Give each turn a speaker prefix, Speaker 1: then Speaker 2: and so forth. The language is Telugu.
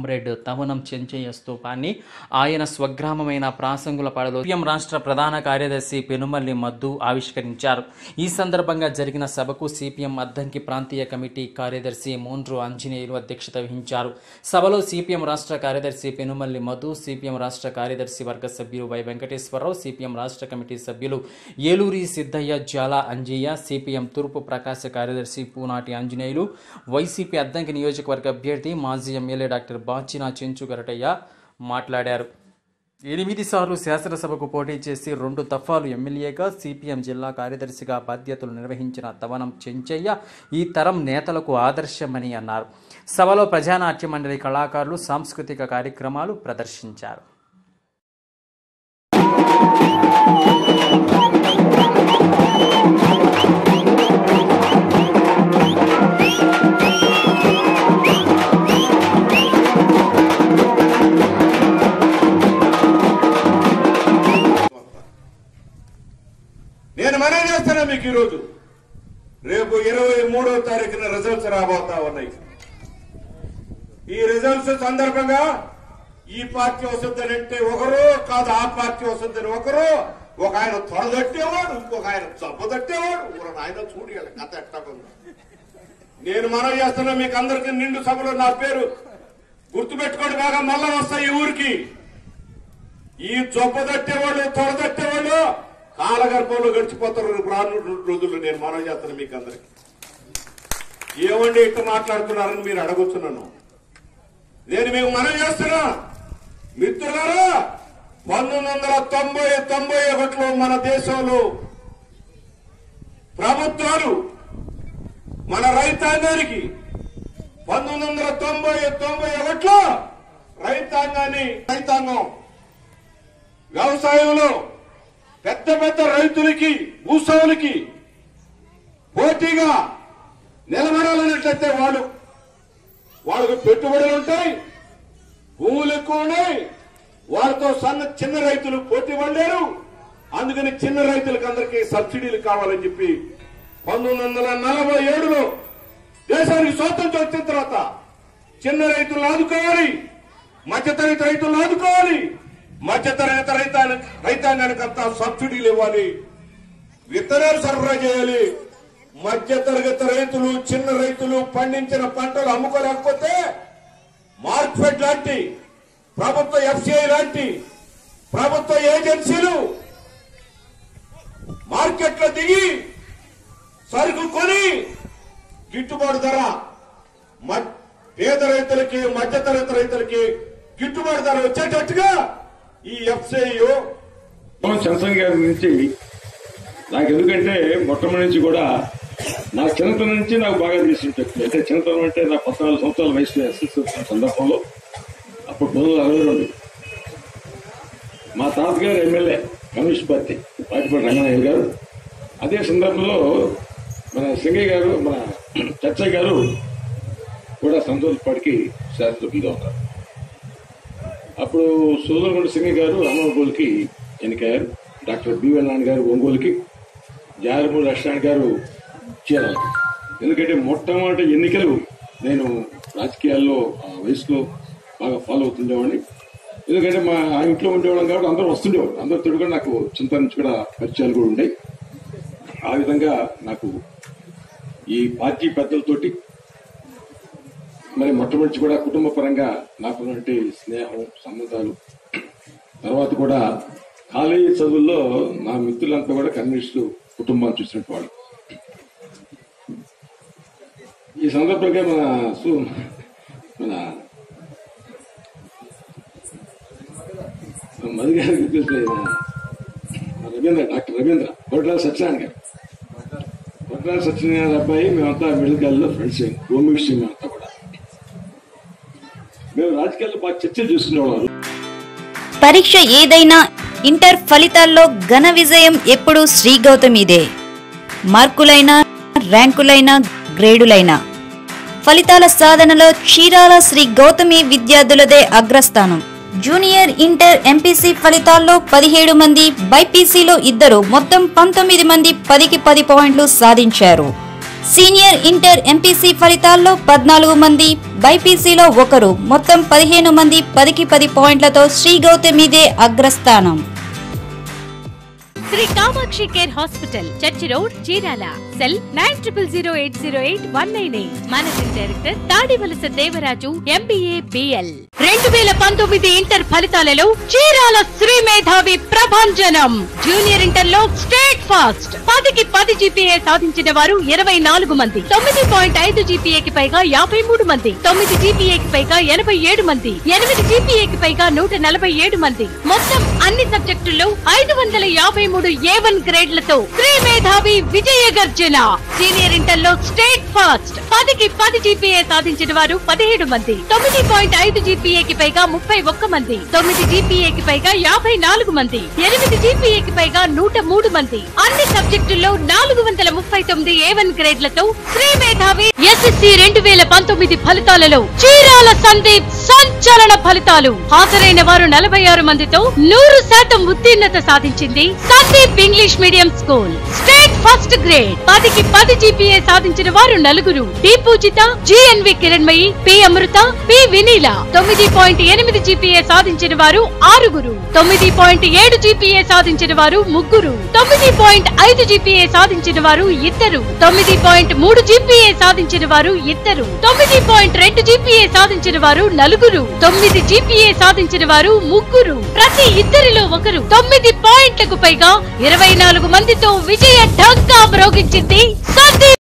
Speaker 1: కామ్రేడ్ తవనం చెంచయ్య స్తూపాన్ని ఆయన స్వగ్రామమైన ప్రాసంగులపాడులో సిపిఎం రాష్ట్ర ప్రధాన కార్యదర్శి పెనుమల్లి మద్దు ఆవిష్కరించారు ఈ సందర్భంగా జరిగిన సభకు సిపిఎం అద్దంకి ప్రాంతీయ కమిటీ కార్యదర్శి మోండ్రు ఆంజనేయులు అధ్యక్షత వహించారు సభలో సిపిఎం రాష్ట్ర కార్యదర్శి పెనుమల్లి మధు సిపిఎం రాష్ట్ర కార్యదర్శి వర్గ సభ్యులు వై వెంకటేశ్వరరావు సిపిఎం రాష్ట్ర కమిటీ సభ్యులు ఏలూరి సిద్ధయ్య జాల అంజయ్య సిపిఎం తూర్పు ప్రకాశ కార్యదర్శి పూనాటి ఆంజనేయులు వైసీపీ అద్దంకి నియోజకవర్గ అభ్యర్థి మాజీ ఎమ్మెల్యే డాక్టర్ బాచిన చెంచు గరటయ్య మాట్లాడారు ఎనిమిది సార్లు శాసనసభకు పోటీ చేసి రెండు దఫాలు ఎమ్మెల్యేగా సిపిఎం జిల్లా కార్యదర్శిగా బాధ్యతలు నిర్వహించిన తవనం చెంచయ్య ఈ తరం నేతలకు ఆదర్శమని అన్నారు సభలో ప్రజానాట్య మండలి కళాకారులు సాంస్కృతిక కార్యక్రమాలు ప్రదర్శించారు
Speaker 2: నేను మనవి చేస్తున్నా మీకు ఈరోజు రేపు ఇరవై మూడో తారీఖున రిజల్ట్స్ రాబోతా ఉన్నాయి ఈ రిజల్ట్స్ సందర్భంగా ఈ పార్టీ వస్తుందనంటే ఒకరు కాదు ఆ పార్టీ వస్తుందని ఒకరు ఒక ఆయన తొడదట్టేవాడు ఇంకొక ఆయన చంపదట్టేవాడు ఒక ఆయన చూడు వీళ్ళ కథ ఎట్టా ఉందో. నేను మనవి చేస్తున్నా మీకు అందరికీ నిండు సభలో నా పేరు గుర్తుపెట్టుకోండి బాగా మళ్ళా వస్తాయి ఈ ఊరికి ఈ చొప్పదట్టేవాళ్ళు తొడదట్టేవాళ్ళు కాలగర్భంలో గడిచిపోతారు రేపు రాను రోజుల్లో నేను మనవి చేస్తాను మీకు అందరికి ఏమండి ఇట్లా మాట్లాడుతున్నారని మీరు అడగొచ్చు నన్ను నేను మీకు మనవి చేస్తున్నా మిత్రులారా పంతొమ్మిది వందల తొంభై తొంభై ఒకటిలో మన దేశంలో ప్రభుత్వాలు మన రైతాంగానికి పంతొమ్మిది వందల తొంభై తొంభై ఒకటిలో రైతాంగాన్ని రైతాంగం వ్యవసాయంలో పెద్ద పెద్ద రైతులకి భూస్వాములకి పోటీగా నిలబడాలన్నట్లయితే వాళ్ళు వాళ్ళకు పెట్టుబడులు ఉంటాయి భూములు ఎక్కువ ఉన్నాయి వాళ్ళతో సన్న చిన్న రైతులు పోటీ పడలేరు అందుకని చిన్న రైతులకు అందరికీ సబ్సిడీలు కావాలని చెప్పి పంతొమ్మిది వందల నలభై ఏడులో దేశానికి స్వాతంత్రం వచ్చిన తర్వాత చిన్న రైతులను ఆదుకోవాలి మధ్యతరగతి రైతులను ఆదుకోవాలి మధ్యతరగతి రైతానికి రైతాంగానికి అంతా సబ్సిడీలు ఇవ్వాలి విత్తనాలు సరఫరా చేయాలి మధ్య తరగతి రైతులు చిన్న రైతులు పండించిన పంటలు అమ్ముకోలేకపోతే మార్కెట్ లాంటి ప్రభుత్వ ఎఫ్సిఐ లాంటి ప్రభుత్వ ఏజెన్సీలు మార్కెట్లో దిగి సరుకు కొని గిట్టుబాటు ధర మ- పేద రైతులకి మధ్యతరగతి రైతులకి గిట్టుబాటు ధర వచ్చేటట్టుగా ఈ ఎఫ్సిఐ
Speaker 3: చంద్రశేఖర్ గారి నుంచి నాకు ఎందుకంటే మొట్టమొదటి నుంచి కూడా నా చిన్నతనం నుంచి నాకు బాగా తెలిసిన వ్యక్తి అంటే చిన్నతనం అంటే నా పద్నాలుగు సంవత్సరాల వయసులో ఎస్ఎస్ వచ్చిన సందర్భంలో అప్పుడు పంతొమ్మిది వందల అరవై రెండు మా తాతగారు MLA communist party Patipati Ranganayalu garu అదే సందర్భంలో మన సింగయ్య గారు మన చచ్చయ్య గారు కూడా సంతోషపాటికి శాసనసభ్యులుగా ఉన్నారు అప్పుడు సోదరుడు సింగయ్య గారు అమ్మగోలుకి ఎన్నికయ్యారు డాక్టర్ బివెల్ నాయుడు గారు ఒంగోలుకి జారమూడి లక్ష్మణ్ గారు చీరాలకి ఎందుకంటే మొట్టమొదటి ఎన్నికలు నేను రాజకీయాల్లో ఆ వయసులో బాగా ఫాలో అవుతుండేవాడిని ఎందుకంటే మా ఆ ఇంట్లో ఉండేవాళ్ళం కాబట్టి అందరూ వస్తుండేవాడు అందరితో కూడా నాకు చింత నుంచి కూడా పరిచయాలు కూడా ఉండేవి ఆ విధంగా నాకు ఈ పార్టీ పెద్దలతోటి మరి మొట్టమొదటి కూడా కుటుంబ పరంగా నాకున్నటువంటి స్నేహం సంబంధాలు తర్వాత కూడా కాలేజీ చదువుల్లో నా మిత్రులంతా కూడా కమ్యూనిస్టు కుటుంబాన్ని చూసినట్టు వాళ్ళు ఈ సందర్భంగా మన సు- మన మధు గారికి తెలిసిన మన రవీంద్ర డాక్టర్ రవీంద్ర కొట్ల సత్యనారాయణ గారు కొట్ల సత్యనారాయణ అబ్బాయి మేమంతా మిడిల్ కాలేజ్లో ఫ్రెండ్స్ గోమిక్స్ మేమంతా కూడా మేము రాజకీయాల్లో బాగా చర్చలు చేసుకునేవాళ్ళు
Speaker 4: పరీక్ష ఏదైనా ఇంటర్ ఫలితాల్లో ఘన విజయం ఎప్పుడూ శ్రీ గౌతమిదే మార్కులైనా ర్యాంకులైనా గ్రేడులైనా ఫలితాల సాధనలో చీరాల శ్రీ గౌతమి విద్యార్థులదే అగ్రస్థానం జూనియర్ ఇంటర్ ఎంపీసీ ఫలితాల్లో పదిహేడు మంది బైపీసీలో ఇద్దరు మొత్తం పంతొమ్మిది మంది పదికి పది పాయింట్లు సాధించారు సీనియర్ ఇంటర్ ఎంపీసీ ఫలితాల్లో పద్నాలుగు మంది బైపీసీలో ఒకరు మొత్తం పదిహేను మంది పదికి పది పాయింట్లతో శ్రీ గౌతమిదే అగ్రస్థానం
Speaker 5: Sri Kamakshi care hospital church road Chirala cell nine triple zero eight zero eight one nine eight managing director Tadivalasa Devaraju MBA BL రెండు వేల పంతొమ్మిది ఇంటర్ ఫలితాలలో చీరాల శ్రీ మేధావి ప్రభంజనం జూనియర్ ఇంటర్ లో స్టేట్ ఫాస్ట్ పదికి పది జీపీఏ సాధించిన వారు ఇరవై నాలుగు మంది తొమ్మిది పాయింట్ ఐదు జీపీఏకి పైగా యాభై మూడు మంది తొమ్మిది జీపీఏకి పైగా ఎనభై ఏడు మంది ఎనిమిది జీపీఏకి పైగా నూట నలభై ఏడు మంది మొత్తం అన్ని సబ్జెక్టుల్లో ఐదు వందల యాభై మూడు ఏ వన్ గ్రేడ్లతో శ్రీ మేధావి విజయ గర్జన సీనియర్ ఇంటర్ లో స్టేట్ ఫాస్ట్ పదికి పది జీపీఏ సాధించిన వారు పదిహేడు మంది తొమ్మిది పాయింట్ ఐదు జీపీఏకి పైగా ముప్పై ఒక్క మంది తొమ్మిది జీపీఏకి పైగా యాభై నాలుగు మంది ఎనిమిది జీపీఏకి పైగా నూట మూడు మంది అన్ని సబ్జెక్టుల్లో నాలుగు వందల ముప్పై తొమ్మిది ఏ వన్ గ్రేడ్లతో శ్రీ మేధావి ఎస్ఎస్సి రెండు వేల పంతొమ్మిది ఫలితాలలో చీరాల సందీప్ సంచలన ఫలితాలు హాజరైన వారు నలభై ఆరు మందితో నూరు శాతం ఉత్తీర్ణత సాధించింది Sandeep English medium school state first grade పదికి పది జీపీఏ సాధించిన వారు నలుగురు D Poojitha GNV Kiranmayi P Amrutha P Vineela తొమ్మిది పాయింట్ ఎనిమిది జీపీఏ సాధించిన వారు ఆరుగురు తొమ్మిది పాయింట్ ఏడు జీపీఏ సాధించిన వారు ముగ్గురు తొమ్మిది పాయింట్ ఐదు జీపీఏ సాధించిన వారు ఇద్దరు తొమ్మిది పాయింట్ మూడు జీపీఏ సాధించిన వారు ఇద్దరు తొమ్మిది పాయింట్ రెండు జీపీఏ సాధించిన వారు నలుగురు తొమ్మిది జీపీఏ సాధించిన వారు ముగ్గురు ప్రతి ఇద్దరిలో ఒకరు తొమ్మిది పాయింట్లకు పైగా ఇరవై నాలుగు మందితో విజయ ఢంకా మ్రోగించింది సందీప్